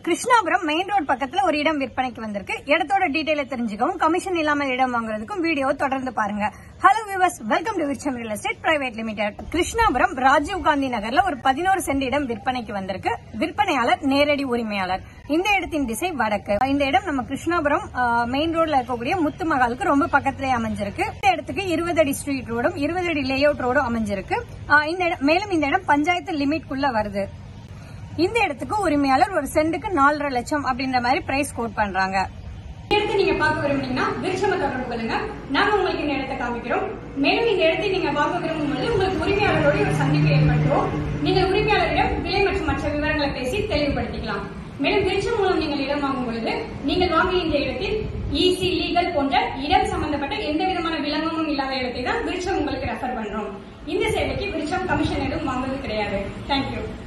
Krishnapuram main road பக்கத்துல ஒரு இடம் விற்பனைக்கு வந்திருக்கு இடத்தோட டீடைல தெரிஞ்சுக்கவும் கமிஷன் இல்லாம இடம் வாங்குறதுக்கும் வீடியோ தொடர்ந்து பாருங்க ஹலோ வியூவர்ஸ் வெல்கம் டு விர்ச்சம் real estate private limited Krishnapuram Rajiv Gandhi நகர்ல ஒரு பதினோரு சென்ட் இடம் விற்பனைக்கு வந்திருக்கு விற்பனையாளர் நேரடி உரிமையாளர் இந்த இடத்தின் திசை வடக்கு இந்த இடம் நம்ம கிருஷ்ணாபுரம் மெயின் ரோட்ல இருக்கக்கூடிய முத்து மகாலுக்கு ரொம்ப பக்கத்திலே அமைஞ்சிருக்கு இந்த இடத்துக்கு இருபது அடி ஸ்ட்ரீட் ரோடும் இருபது அடி லே அவுட் ரோடும் அமைஞ்சிருக்கு ஆஹ் இந்த இடம் மேலும் இந்த இடம் பஞ்சாயத்து லிமிட்குள்ள வருது இந்த இடத்துக்கு உரிமையாளர் ஒரு சென்ட்டுக்கு நாலரை லட்சம் அப்படின்ற மாதிரி பிரைஸ் கோட் பண்றாங்க இந்த இடத்தை நீங்க பார்க்க விரும்புனீங்கன்னா விருட்சம தொடர்பு கொள்ளுங்க நாங்க உங்களுக்கு இந்த இடத்தை காமிக்கிறோம் மேலும் இந்த இடத்தை நீங்க வாங்க விரும்பும் பொழுது உங்களுக்கு உரிமையாளரோட ஒரு சந்திப்பு ஏற்பட்டுரும் நீங்கள் உரிமையாளரிடம் விலை மற்றும் மற்ற விவரங்களை பேசி தெளிவுபடுத்திக்கலாம் மேலும் விருட்சம் மூலம் நீங்கள் இடம் வாங்கும் பொழுது நீங்கள் வாங்கிய இந்த இடத்தில் ஈசி லீகல் போன்ற இடம் சம்பந்தப்பட்ட எந்த விதமான விளம்பரமும் இல்லாத இடத்தை தான் விருட்சம் உங்களுக்கு ரெஃபர் பண்றோம் இந்த சேவைக்கு விருட்சம் கமிஷன் எதுவும் வாங்குவது கிடையாது தேங்க்யூ